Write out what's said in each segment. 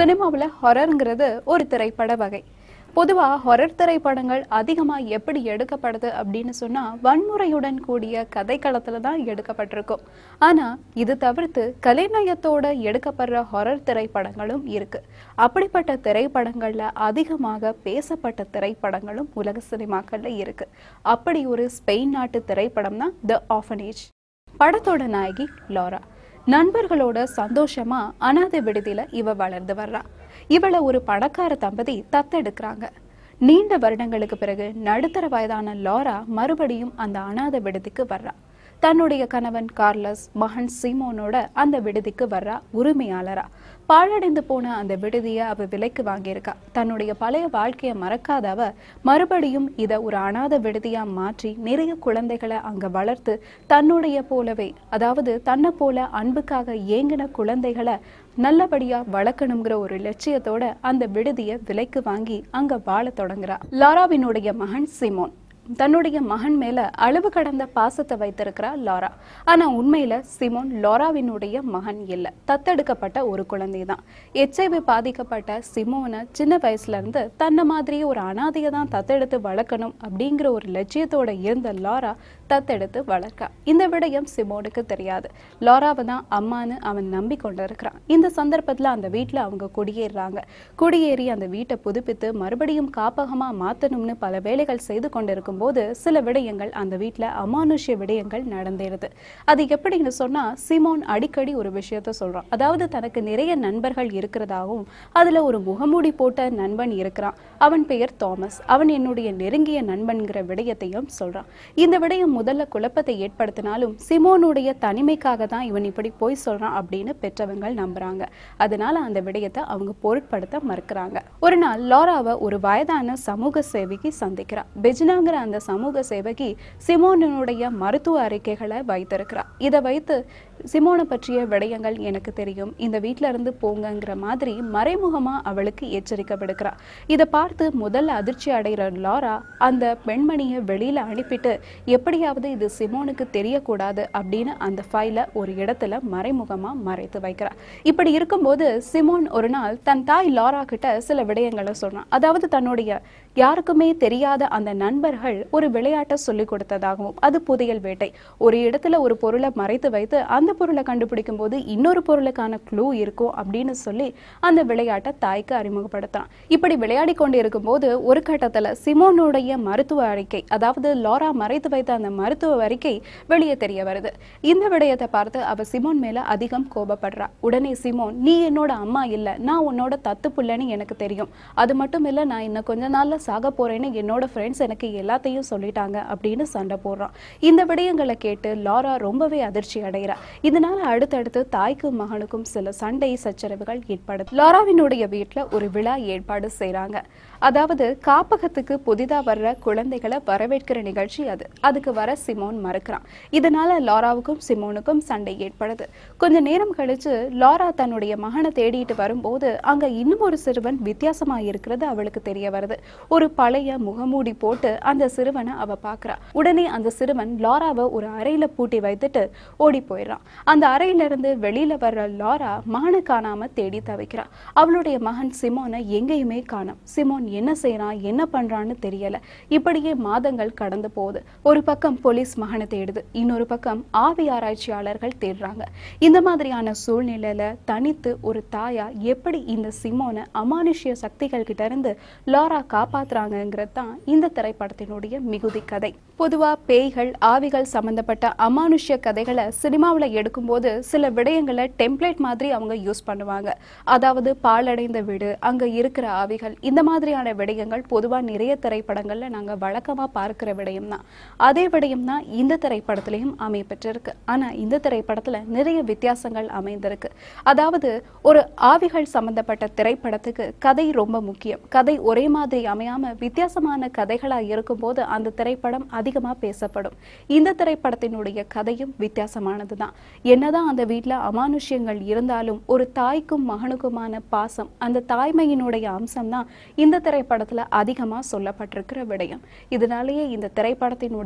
சினிமாவில் ஹொரருங்கிறது ஒரு திரைப்பட வகை பொதுவாக ஹொரர் திரைப்படங்கள் அதிகமாக எப்படி எடுக்கப்படுது அப்படின்னு சொன்னால் வன்முறையுடன் கூடிய கதைக்களத்தில் தான் எடுக்கப்பட்டிருக்கும் ஆனால் இது தவிர்த்து கலைநயத்தோட எடுக்கப்படுற ஹொரர் திரைப்படங்களும் இருக்கு அப்படிப்பட்ட திரைப்படங்களில் அதிகமாக பேசப்பட்ட திரைப்படங்களும் உலக சினிமாக்கள்ல இருக்கு அப்படி ஒரு ஸ்பெயின் நாட்டு திரைப்படம் தான் த ஆஃபனேஜ் படத்தோட நாயகி லாரா நண்பர்களோட சந்தோஷமா அனாதை விடுதியில இவ வளர்ந்து வர்றா இவளை ஒரு பணக்கார தம்பதி தத்தெடுக்கிறாங்க நீண்ட வருடங்களுக்கு பிறகு நடுத்தர வயதான லாரா மறுபடியும் அந்த அனாதை விடுதிக்கு வர்றா தன்னுடைய கணவன் கார்லஸ் மகன் சீமோனோட அந்த விடுதிக்கு வர்றா உரிமையாளரா பாழடைந்து போன அந்த விடுதியை அவ விலைக்கு வாங்கியிருக்கா தன்னுடைய பழைய வாழ்க்கையை மறக்காத அவ மறுபடியும் இதை ஒரு அனாதை விடுதியா மாற்றி நிறைய குழந்தைகளை அங்க வளர்த்து தன்னுடைய போலவே அதாவது தன்னை போல அன்புக்காக ஏங்கின குழந்தைகளை நல்லபடியா வளர்க்கணுங்கிற ஒரு லட்சியத்தோட அந்த விடுதியை விலைக்கு வாங்கி அங்க வாழத் தொடங்குறா லாராவினுடைய மகன் சிமோன் தன்னுடைய மகன் மேல அளவு கடந்த பாசத்தை வைத்திருக்கிறா லாரா ஆனா உண்மையில சிமோன் லாராவினுடைய மகன் இல்ல தத்தெடுக்கப்பட்ட ஒரு குழந்தை தான் எச்ஐவி பாதிக்கப்பட்ட சிமோனை சின்ன வயசுல இருந்து தன்னை மாதிரியே ஒரு அனாதையை தான் தத்தெடுத்து வளர்க்கணும் அப்படிங்கிற ஒரு லட்சியத்தோட இருந்த லாரா தத்தெடுத்து வளர்க்கா இந்த விடயம் சிமோனுக்கு தெரியாது லாராவை தான் அம்மான்னு அவன் நம்பி கொண்டிருக்கிறான் இந்த சந்தர்ப்பத்துல அந்த வீட்டுல அவங்க குடியேறுறாங்க குடியேறி அந்த வீட்டை புதுப்பித்து மறுபடியும் காப்பகமா மாத்தணும்னு பல வேலைகள் செய்து கொண்டிருக்கும் போது சில விடயங்கள் அந்த வீட்டுல அமானுஷ்ய விடயங்கள் நடந்தேறுது அது எப்படின்னு சொன்னா சிமோன் அடிக்கடி ஒரு விஷயத்த சொல்றான் அதாவது தனக்கு நிறைய நண்பர்கள் இருக்கிறதாகவும் அதுல ஒரு முகமூடி போட்ட நண்பன் இருக்கிறான் அவன் பெயர் தாமஸ் அவன் என்னுடைய நெருங்கிய நண்பன்கிற விடயத்தையும் சொல்றான் இந்த விடயம் முதல்ல குழப்பத்தை ஏற்படுத்தினாலும் சிமோனுடைய தனிமைக்காக தான் இவன் இப்படி போய் சொல்றான் அப்படின்னு பெற்றவங்க நம்புறாங்க அதனால அந்த விடயத்தை அவங்க பொருட்படுத்த மறுக்கிறாங்க ஒரு நாள் லாராவை ஒரு வயதான சமூக சேவகி சந்திக்கிறா பெஜினாங்கிற அந்த சமூக சேவகி சிமோனுடைய மருத்துவ அறிக்கைகளை வைத்திருக்கிறா இதை வைத்து சிமோனை பற்றிய விடயங்கள் எனக்கு தெரியும் இந்த வீட்ல இருந்து போங்கங்கிற மாதிரி மறைமுகமா அவளுக்கு எச்சரிக்கை விடுக்கிறா இதை பார்த்து முதல்ல அதிர்ச்சி அடைகிற லாரா அந்த பெண்மணியை வெளியில அனுப்பிட்டு எப்படியாவது இது சிமோனுக்கு தெரியக்கூடாது அப்படின்னு அந்த ஃபைலை ஒரு இடத்துல மறைமுகமா மறைத்து வைக்கிறா இப்படி இருக்கும்போது சிமோன் ஒரு நாள் தன் தாய் லாரா கிட்ட சில விடயங்களை சொல்றான் அதாவது தன்னுடைய யாருக்குமே தெரியாத அந்த நண்பர்கள் ஒரு விளையாட்டை சொல்லி கொடுத்ததாகவும் அது புதையல் வேட்டை ஒரு இடத்துல ஒரு பொருளை மறைத்து வைத்து அந்த பொருளை கண்டுபிடிக்கும் போது இன்னொரு பொருளுக்கான க்ளூ இருக்கும் அப்படின்னு சொல்லி அந்த விளையாட்டை தாய்க்கு அறிமுகப்படுத்தான் இப்படி விளையாடி கொண்டு இருக்கும்போது ஒரு கட்டத்துல சிமோனுடைய மருத்துவ அறிக்கை அதாவது லாரா மறைத்து வைத்த அந்த மருத்துவ அறிக்கை வெளியே தெரிய வருது இந்த விடயத்தை பார்த்து அவ சிமோன் மேல அதிகம் கோபப்படுறா உடனே சிமோன் நீ என்னோட அம்மா இல்ல நான் உன்னோட தத்து புள்ளன்னு எனக்கு தெரியும் அது மட்டும் இல்ல நான் இன்னும் கொஞ்ச நாள்ல சாக போறேன்னு என்னோட ஃப்ரெண்ட்ஸ் எனக்கு எல்லாத்தையும் சொல்லிட்டாங்க அப்படின்னு சண்டை போடுறான் இந்த விடயங்களை கேட்டு லாரா ரொம்பவே அதிர்ச்சி அடைகிறா இதனால அடுத்தடுத்து தாய்க்கும் மகனுக்கும் சில சண்டை சச்சரவுகள் ஏற்படுது லாராவினுடைய வீட்டுல ஒரு விழா ஏற்பாடு செய்றாங்க அதாவது காப்பகத்துக்கு புதிதா வர்ற குழந்தைகளை வரவேற்கிற நிகழ்ச்சி அது அதுக்கு வர சிமோன் மறுக்கிறான் இதனால லாராவுக்கும் சிமோனுக்கும் சண்டை ஏற்படுது கொஞ்ச நேரம் கழிச்சு லாரா தன்னுடைய மகனை தேடிட்டு வரும்போது அங்க இன்னும் ஒரு சிறுவன் வித்தியாசமா இருக்கிறது அவளுக்கு தெரிய வருது ஒரு பழைய முகமூடி போட்டு அந்த சிறுவனை அவ பாக்குறா உடனே அந்த சிறுவன் லாராவை ஒரு அறையில பூட்டி வைத்துட்டு ஓடி போயிடுறான் அந்த அறையில இருந்து வெளியில வர்ற லாரா மகனை காணாம தேடி தவிக்கிறா அவளுடைய மகன் சிமோனை எங்கேயுமே காணோம் சிமோன் என்ன செய்றான் என்ன பண்றான்னு தெரியல இப்படியே மாதங்கள் கடந்து போகுது ஒரு பக்கம் போலீஸ் மகனை தேடுது இன்னொரு பக்கம் ஆவி ஆராய்ச்சியாளர்கள் தேடுறாங்க இந்த மாதிரியான சூழ்நிலையில தனித்து ஒரு தாயா எப்படி இந்த சிமோனை அமானுஷ்ய சக்திகள் கிட்ட இருந்து லாரா காப்பாத்துறாங்கிறது தான் இந்த திரைப்படத்தினுடைய மிகுதி கதை பொதுவா பேய்கள் ஆவிகள் சம்பந்தப்பட்ட அமானுஷ்ய கதைகளை சினிமாவுல எடுக்கும்போது சில விடயங்களை டெம்ப்ளேட் மாதிரி அவங்க யூஸ் பண்ணுவாங்க அதாவது பாழடைந்த வீடு அங்க இருக்கிற ஆவிகள் இந்த மாதிரியான விடயங்கள் பொதுவா நிறைய திரைப்படங்கள்ல நாங்க வழக்கமா பார்க்கிற விடயம் தான் அதே விடயம் தான் இந்த திரைப்படத்திலையும் அமையப்பட்டிருக்கு ஆனா இந்த திரைப்படத்துல நிறைய வித்தியாசங்கள் அமைந்திருக்கு அதாவது ஒரு ஆவிகள் சம்பந்தப்பட்ட திரைப்படத்துக்கு கதை ரொம்ப முக்கியம் கதை ஒரே மாதிரி அமையாம வித்தியாசமான கதைகளா இருக்கும்போது அந்த திரைப்படம் அதிகமா பேசப்படும் இந்த திரைப்படத்தினுடைய கதையும் வித்தியாசமானது தான் என்னதான் அந்த வீட்ல அமானுஷ்யங்கள் இருந்தாலும் ஒரு தாய்க்கும் மகனுக்குமான பாசம் அந்த தாய்மையினுடைய அம்சம் தான் இந்த திரைப்படத்துல அதிகமா சொல்லப்பட்டிருக்கிற விடயம் இதனாலேயே இந்த திரைப்படத்தினுடைய கதை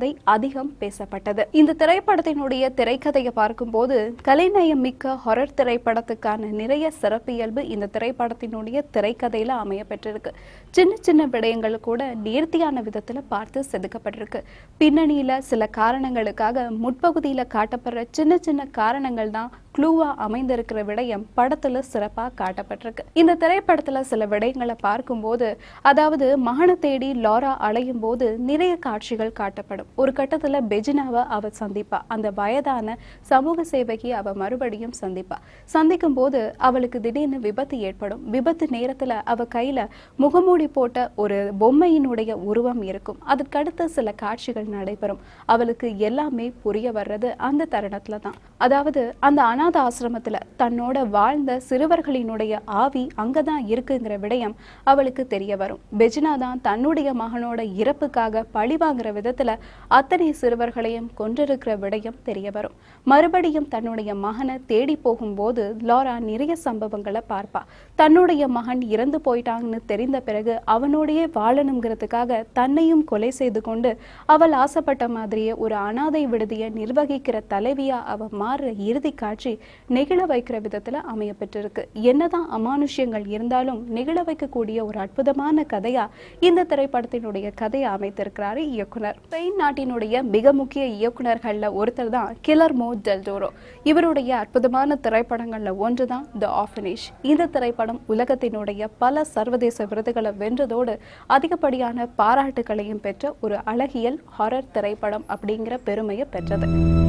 படவகை அதிகம் பேசப்பட்டது இந்த திரைப்படத்தினுடைய திரைக்கதையை பார்க்கும்போது கலைநயம் மிக்க ஹொரர் திரைப்படத்துக்கான நிறைய சிறப்பியல்பு இந்த திரைப்படத்தினுடைய திரைக்கதையில அமைய பெற்றிருக்கு சின்ன சின்ன விடயங்கள் கூட நேர்த்தியான விதத்துல பார்த்து செதுக்கப்பட்டிருக்கு பின்னணியில சில காரணங்களுக்காக முற்பகுதியில காட்டப்படுற சின்ன சின்ன காரணங்கள் தான் க்ளூவா அமைந்திருக்கிற விடயம் படத்துல சிறப்பா காட்டப்பட்டிருக்கு இந்த திரைப்படத்துல சில விடயங்களை பார்க்கும்போது அதாவது மகனை தேடி லாரா அலையும் போது நிறைய காட்சிகள் காட்டப்படும் ஒரு கட்டத்துல பெஜினாவை அவ சந்திப்பா அந்த வயதான சமூக சேவகி அவ மறுபடியும் சந்திப்பா சந்திக்கும் போது அவளுக்கு திடீர்னு விபத்து ஏற்படும் விபத்து நேரத்துல அவ கையில முகமூடி போட்ட ஒரு பொம்மையினுடைய உருவம் இருக்கும் அதற்கடுத்து சில காட்சிகள் நடைபெறும் அவளுக்கு எல்லாமே புரிய வர்றது அந்த தருணத்துல தான் அதாவது அந்த அனாத ஆசிரமத்துல தன்னோட வாழ்ந்த சிறுவர்களினுடைய ஆவி அங்கதான் இருக்குங்கிற விடயம் அவளுக்கு தெரிய வரும் பெஜினா தான் தன்னுடைய மகனோட இறப்புக்காக பழி வாங்குற விதத்துல அத்தனை சிறுவர்களையும் கொன்றிருக்கிற விடயம் தெரிய வரும் மறுபடியும் தன்னுடைய மகனை தேடி போகும்போது லாரா நிறைய சம்பவங்களை பார்ப்பா தன்னுடைய மகன் இறந்து போயிட்டாங்கன்னு தெரிந்த பிறகு அவனோடையே வாழணுங்கிறதுக்காக தன்னையும் கொலை செய்து கொண்டு அவள் ஆசைப்பட்ட மாதிரியே ஒரு அனாதை விடுதியை நிர்வகிக்கிற தலைவியா அவ மாறுற இறுதி காட்சி நெகிழ வைக்கிற விதத்துல அமைய பெற்றிருக்கு என்னதான் அமானுஷ்யங்கள் இருந்தாலும் நெகிழ வைக்கக்கூடிய ஒரு அற்புதமான கதையா இந்த திரைப்படத்தினுடைய கதையை அமைத்திருக்கிறாரு இயக்குனர் ஸ்பெயின் நாட்டினுடைய மிக முக்கிய இயக்குனர்கள்ல ஒருத்தர் தான் கிலர்மோ டெல்டோரோ இவருடைய அற்புதமான திரைப்படங்கள்ல ஒன்றுதான் த ஆஃபனிஷ் இந்த திரைப்படம் உலகத்தினுடைய பல சர்வதேச விருதுகளை வென்றதோடு அதிகப்படியான பாராட்டுகளையும் பெற்ற ஒரு அழகியல் ஹாரர் திரைப்படம் அப்படிங்கிற பெருமையை பெற்றது